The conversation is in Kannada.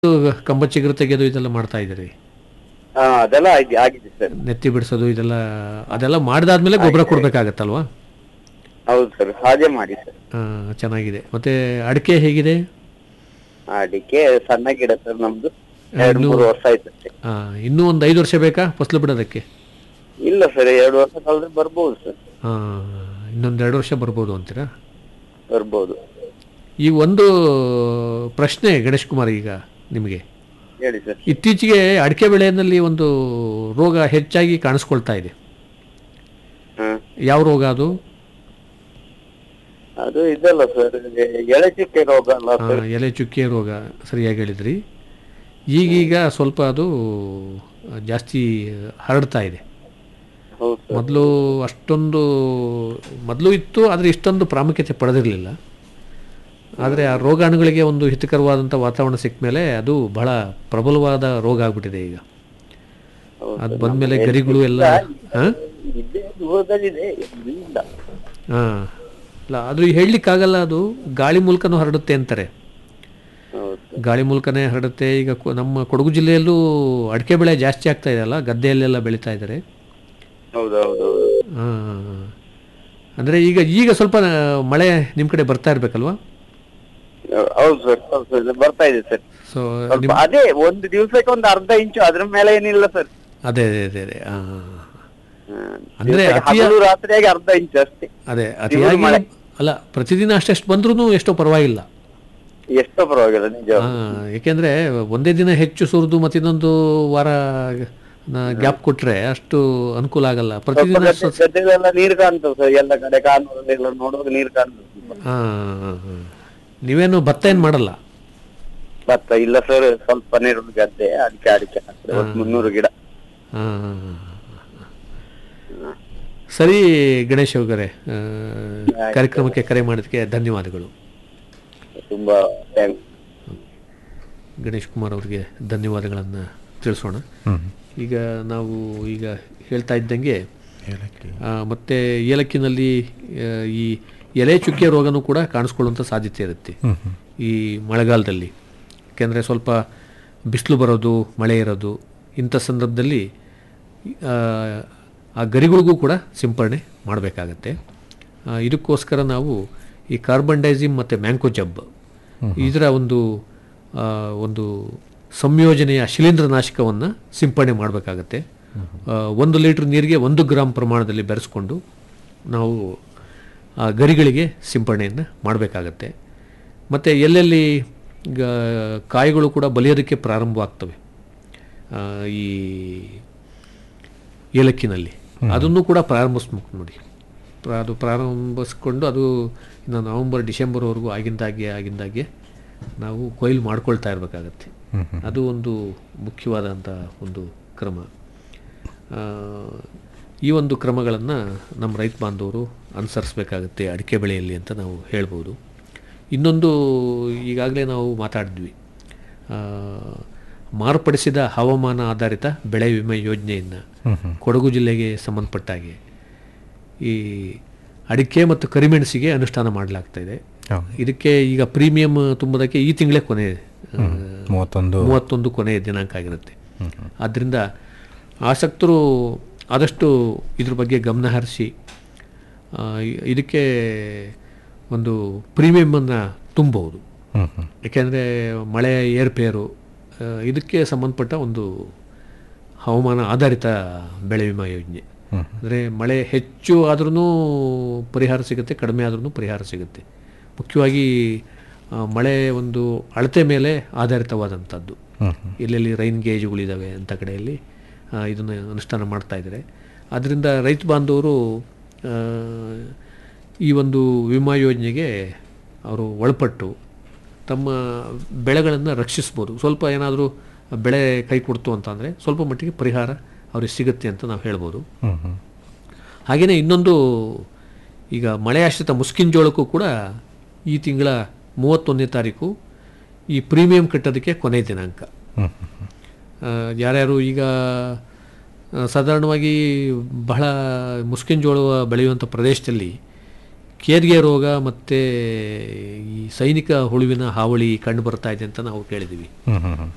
ಕಂಬ ಚಿಗುರು ತೆಗೆಯೋದು ಇದೆಲ್ಲ ಮಾಡ್ತಾ ಇದ್ದೀರಿ ಹಾ ಅದೆಲ್ಲ ಆಗಿ- ಆಗಿದೆ ಸರ್ ನೆತ್ತಿ ಬಿಡಿಸೋದು ಇದೆಲ್ಲ ಅದೆಲ್ಲ ಮಾಡಿದಾದ್ಮೇಲೆ ಗೊಬ್ಬರ ಕೊಡ್ಬೇಕಾಗತ್ತಲ್ವಾ ಹೌದು ಸರ್ ಹಾಗೆ ಮಾಡಿ ಸರ್ ಆ, ಚೆನ್ನಾಗಿದೆ ಮತ್ತೆ ಅಡಿಕೆ ಹೇಗಿದೆ ಅಡಿಕೆ ಸಣ್ಣ ಗಿಡ ಸರ್ ನಮ್ದು ಎರಡು ಇನ್ನು- ಮೂರು ವರ್ಷ ಆಯ್ತು ಅಷ್ಟೇ ಆ, ಇನ್ನೂ ಒಂದು ಐದು ವರ್ಷ ಬೇಕಾ ಫಸಲು ಬಿಡೋದಕ್ಕೆ ಇಲ್ಲ ಸರ್ ಎರಡು ವರ್ಷ ಕಳೆದ್ರೆ ಬರ್ಬೋದು ಸರ್ ಆ, ಇನ್ನೊಂದು ಎರಡು ವರ್ಷ ಬರ್ಬೋದು ಅಂತೀರಾ ಬರ್ಬೋದು ಈಗ ಒಂದು ಪ್ರಶ್ನೆ ಗಣೇಶ್ ಕುಮಾರ್ ಈಗ ನಿಮಗೆ ಹೇಳಿ ಸರ್ ಇತ್ತೀಚೆಗೆ ಅಡಿಕೆ ಬೆಳೆಯಲ್ಲಿ ಒಂದು ರೋಗ ಹೆಚ್ಚಾಗಿ ಕಾಣಿಸ್ಕೊಳ್ತಾ ಇದೆ ಹಾ ಯಾವ ರೋಗ ಅದು ಅದು ಇದಲ್ಲ ಸರ್ ಎಳೆ ಚುಕ್ಕೆ ರೋಗ ಅಲ್ಲ ಆ, ಸರ್ ಎಲೆ ಚುಕ್ಕೆ ರೋಗ ಸರಿಯಾಗಿ ಹೇಳಿದ್ರಿ ಈಗೀಗ ಸ್ವಲ್ಪ ಅದು ಜಾಸ್ತಿ ಹರಡ್ತಾ ಇದೆ ಹೌದು ಸರ್ ಮೊದಲು ಅಷ್ಟೊಂದು ಮೊದಲು ಇತ್ತು ಆದರೆ ಇಷ್ಟೊಂದು ಪ್ರಾಮುಖ್ಯತೆ ಪಡೆದಿರಲಿಲ್ಲ ಆದರೆ ಆ ರೋಗಾಣುಗಳಿಗೆ ಒಂದು ಹಿತಕರವಾದಂಥ ವಾತಾವರಣ ಸಿಕ್ಕ ಮೇಲೆ ಅದು ಬಹಳ ಪ್ರಬಲವಾದ ರೋಗ ಆಗ್ಬಿಟ್ಟಿದೆ ಈಗ ಹೌದು ಅದು ಸರ್. ಬಂದಮೇಲೆ ನಮ್ಮ ಗರಿಗಳು ಎಲ್ಲ ಹಾಂ ಇದೇ ದೂರದಲ್ಲಿದೆ ಇಲ್ಲ ಹಾಂ ಅಲ್ಲ ಅದು ಹೇಳಲಿಕ್ಕಾಗಲ್ಲ ಅದು ಗಾಳಿ ಮೂಲಕನೂ ಹರಡುತ್ತೆ ಅಂತಾರೆ ಹೌದು ಸರ್. ಗಾಳಿ ಮೂಲಕನೇ ಹರಡುತ್ತೆ ಈಗ ಕೊ- ನಮ್ಮ ಕೊಡಗು ಜಿಲ್ಲೆಯಲ್ಲೂ ಅಡಿಕೆ ಬೆಳೆ ಜಾಸ್ತಿ ಆಗ್ತಾ ಇದೆ ಅಲ್ಲ ಗದ್ದೆಯಲ್ಲೆಲ್ಲ ಬೆಳೀತಾ ಇದ್ದಾರೆ ಹೌದು ಹೌದು ಹೌದು ಹಾಂ ಅಂದರೆ ಈಗ ಈಗ ಸ್ವಲ್ಪ ಮಳೆ ನಿಮ್ಮ ಕಡೆ ಬರ್ತಾ ಇರಬೇಕಲ್ವಾ ಹೌದು ಸರ್ ಹೌದು ಸರ್ ಬರ್ತಾ ಇದೆ ಸರ್ ಸೊ ಸ್ವಲ್ಪ ಅದೇ ಒಂದು ದಿವಸಕ್ಕೆ ಒಂದು ಅರ್ಧ ಇಂಚು ಅದ್ರ ಮೇಲೆ ಏನಿಲ್ಲ ಸರ್ ಅದೇ ಅದೇ ಅದೇ ಅದೇ ಆ, ಹ್ಮ್. ಅಂದ್ರೆ ದಿವ್ಸಕ್ಕೆ ಅತಿಯ- ಹಗಲು ರಾತ್ರಿಯಾಗಿ ಅರ್ಧ ಇಂಚು ಅಷ್ಟೇ ಅದೇ ಅತಿಯಾಗಿ ಮಳೆ. ಅಲ್ಲ ಪ್ರತಿದಿನ ಅಷ್ಟೆಷ್ಟು ಬಂದ್ರೂ ಎಷ್ಟೋ ಪರವಾಗಿಲ್ಲ ಎಷ್ಟೋ ಪರವಾಗಿಲ್ಲ ನಿಜ ಆ, ಏಕೆಂದ್ರೆ ಒಂದೇ ದಿನ ಹೆಚ್ಚು ಸುರಿದು ಮತ್ತಿನ್ನೊಂದು ವಾರ ಗ್ಯಾಪ್ ಕೊಟ್ರೆ ಅಷ್ಟು ಅನುಕೂಲ ಆಗಲ್ಲ ಪ್ರತಿದಿನ ಗದ್ದೆ- ಗದ್ದೆಲೆಲ್ಲ ನೀರು ಕಾಣ್ತದೆ ಸರ್ ಎಲ್ಲ ಕಡೆ ಕಾನೂರಲ್ಲೆಲ್ಲ ನೋಡುವಾಗ ನೀರು ಕಾಣ್ತದೆ ಆ, ಆ, ಆ. ನೀವೇನು ಭತ್ತ ಏನು ಮಾಡಲ್ಲ ಭತ್ತ ಇಲ್ಲ ಸರ್ ಸ್ವಲ್ಪ ನೀರು ಗದ್ದೆ ಅಡಿಕೆ ಅಡಿಕೆ ಹಾಕ್ತಾರೆ. ಒಂದು ಮುನ್ನೂರು ಗಿಡ ಆ, ಸರಿ ಗಣೇಶ್ ಅವಗರೆ ಕಾರ್ಯಕ್ರಮಕ್ಕೆ ಕರೆ ಮಾಡೋದಕ್ಕೆ ಧನ್ಯವಾದಗಳು ತುಂಬಾ ಥ್ಯಾಂಕ್ಸ್ ಗಣೇಶ್ ಕುಮಾರ್ ಅವರಿಗೆ ಧನ್ಯವಾದಗಳನ್ನು ತಿಳಿಸೋಣ ಈಗ ನಾವು ಈಗ ಹೇಳ್ತಾ ಇದ್ದಂಗೆ ಆ, ಮತ್ತೆ ಏಲಕ್ಕಿನಲ್ಲಿ ಆ, ಈ ಎಲೆ ಚುಕ್ಕೆ ರೋಗನೂ ಕೂಡ ಕಾಣಿಸ್ಕೊಳ್ಳುವಂಥ ಸಾಧ್ಯತೆ ಇರುತ್ತೆ ಈ ಮಳೆಗಾಲದಲ್ಲಿ ಯಾಕೆಂದರೆ ಸ್ವಲ್ಪ ಬಿಸಿಲು ಬರೋದು ಮಳೆ ಇರೋದು ಇಂಥ ಸಂದರ್ಭದಲ್ಲಿ ಆ, ಆ ಗರಿಗಳಿಗೂ ಕೂಡ ಸಿಂಪರಣೆ ಮಾಡಬೇಕಾಗತ್ತೆ ಇದಕ್ಕೋಸ್ಕರ ನಾವು ಈ ಕಾರ್ಬನ್ ಡೈಸಿಮ್ ಮತ್ತು ಮ್ಯಾಂಕೋಜಬ್ ಇದರ ಒಂದು ಆ, ಒಂದು ಸಂಯೋಜನೆಯ ಶಿಲೀಂಧ್ರನಾಶಕವನ್ನು ಸಿಂಪರಣೆ ಮಾಡಬೇಕಾಗತ್ತೆ ಆ, ಒಂದು ಲೀಟ್ರ್ ನೀರಿಗೆ ಒಂದು ಗ್ರಾಮ್ ಪ್ರಮಾಣದಲ್ಲಿ ಬೆರೆಸ್ಕೊಂಡು ನಾವು ಆ ಗರಿಗಳಿಗೆ ಸಿಂಪರಣೆಯನ್ನು ಮಾಡಬೇಕಾಗತ್ತೆ ಮತ್ತು ಎಲ್ಲೆಲ್ಲಿ ಈಗ ಕಾಯಿಗಳು ಕೂಡ ಬಲಿಯೋದಕ್ಕೆ ಪ್ರಾರಂಭವಾಗ್ತವೆ ಆ, ಈ ಏಲಕ್ಕಿನಲ್ಲಿ ಅದನ್ನು ಕೂಡ ಪ್ರಾರಂಭಿಸ್ಬೇಕು ನೋಡಿ ಪ್ರ- ಅದು ಪ್ರಾರಂಭಿಸ್ಕೊಂಡು ಅದು ಇನ್ನು ನವಂಬರ್ ಡಿಸೆಂಬರ್ವರೆಗೂ ಆಗಿಂದಾಗೆ ಆಗಿಂದಾಗೆ ನಾವು ಕೊಯ್ಲು ಮಾಡ್ಕೊಳ್ತಾ ಇರಬೇಕಾಗತ್ತೆ ಅದು ಒಂದು ಮುಖ್ಯವಾದಂಥ ಒಂದು ಕ್ರಮ ಆ, ಈ ಒಂದು ಕ್ರಮಗಳನ್ನು ನಮ್ಮ ರೈತ ಬಾಂಧವರು ಅನುಸರಿಸಬೇಕಾಗತ್ತೆ ಅಡಿಕೆ ಬೆಳೆಯಲ್ಲಿ ಅಂತ ನಾವು ಹೇಳ್ಬೋದು ಇನ್ನೊಂದು ಈಗಾಗಲೇ ನಾವು ಮಾತಾಡಿದ್ವಿ ಆ, ಮಾರ್ಪಡಿಸಿದ ಹವಾಮಾನ ಆಧಾರಿತ ಬೆಳೆ ವಿಮೆ ಯೋಜನೆಯನ್ನು ಕೊಡಗು ಜಿಲ್ಲೆಗೆ ಸಂಬಂಧಪಟ್ಟ ಹಾಗೆ ಈ ಅಡಿಕೆ ಮತ್ತು ಕರಿಮೆಣಸಿಗೆ ಅನುಷ್ಠಾನ ಮಾಡಲಾಗ್ತಾ ಇದೆ ಇದಕ್ಕೆ ಈಗ ಪ್ರೀಮಿಯಂ ತುಂಬುವುದಕ್ಕೆ ಈ ತಿಂಗಳೇ ಕೊನೆ ಆ, ಮೂವತ್ತೊಂದು ಮೂವತ್ತೊಂದು ಕೊನೆಯ ದಿನಾಂಕ ಆಗಿರುತ್ತೆ ಆದ್ದರಿಂದ ಆಸಕ್ತರು ಆದಷ್ಟು ಇದ್ರ ಬಗ್ಗೆ ಗಮನ ಹರಿಸಿ ಆ, ಇ- ಇದಕ್ಕೆ ಒಂದು ಪ್ರೀಮಿಯಮನ್ನು ತುಂಬಬಹುದು ಹ್ಮ್ ಹ್ಮ್ ಏಕೆಂದರೆ ಮಳೆ ಏರ್ಪೇರು ಆ, ಇದಕ್ಕೆ ಸಂಬಂಧಪಟ್ಟ ಒಂದು ಹವಾಮಾನ ಆಧಾರಿತ ಬೆಳೆ ವಿಮಾ ಯೋಜನೆ ಅಂದರೆ ಮಳೆ ಹೆಚ್ಚು ಆದ್ರೂ ಪರಿಹಾರ ಸಿಗುತ್ತೆ ಕಡಿಮೆ ಆದ್ರೂ ಪರಿಹಾರ ಸಿಗುತ್ತೆ ಮುಖ್ಯವಾಗಿ ಆ, ಮಳೆ ಒಂದು ಅಳತೆ ಮೇಲೆ ಆಧಾರಿತವಾದಂಥದ್ದು ಎಲ್ಲೆಲ್ಲಿ ರೈನ್ ಗೇಜ್ಗಳಿದ್ದಾವೆ ಅಂಥ ಕಡೆಯಲ್ಲಿ ಇದನ್ನು ಅನುಷ್ಠಾನ ಮಾಡ್ತಾ ಇದ್ದಾರೆ ಆದ್ದರಿಂದ ರೈತ ಬಾಂಧವರು ಆ, ಈ ಒಂದು ವಿಮಾ ಯೋಜನೆಗೆ ಅವರು ಒಳಪಟ್ಟು ತಮ್ಮ ಬೆಳೆಗಳನ್ನು ರಕ್ಷಿಸ್ಬೋದು ಸ್ವಲ್ಪ ಏನಾದರೂ ಬೆಳೆ ಕೈ ಕೊಡ್ತು ಅಂತಂದರೆ ಸ್ವಲ್ಪ ಮಟ್ಟಿಗೆ ಪರಿಹಾರ ಅವ್ರಿಗೆ ಸಿಗುತ್ತೆ ಅಂತ ನಾವು ಹೇಳ್ಬೋದು ಹ್ಮ್ ಹ್ಮ್ ಹಾಗೆಯೇ ಇನ್ನೊಂದು ಈಗ ಮಳೆ ಆಶ್ರಿತ ಮುಸ್ಕಿನ್ ಜೋಳಕ್ಕೂ ಕೂಡ ಈ ತಿಂಗಳ ಮೂವತ್ತೊಂದನೇ ತಾರೀಕು ಈ ಪ್ರೀಮಿಯಂ ಕಟ್ಟೋದಕ್ಕೆ ಕೊನೆ ದಿನಾಂಕ ಹ್ಮ್ ಹ್ಮ್ ಆ, ಯಾರ್ಯಾರು ಈಗ ಆ, ಸಾಧಾರಣವಾಗಿ ಬಹಳ ಮುಸ್ಕಿನ್ ಜೋಳ ಬೆಳೆಯುವಂಥ ಪ್ರದೇಶದಲ್ಲಿ ಕೇರ್ಗೆ ರೋಗ ಮತ್ತು ಈ ಸೈನಿಕ ಹುಳುವಿನ ಹಾವಳಿ ಕಂಡು ಬರ್ತಾ ಇದೆ ಅಂತ ನಾವು ಕೇಳಿದ್ದೀವಿ ಹ್ಮ್ ಹ್ಮ್ ಹ್ಮ್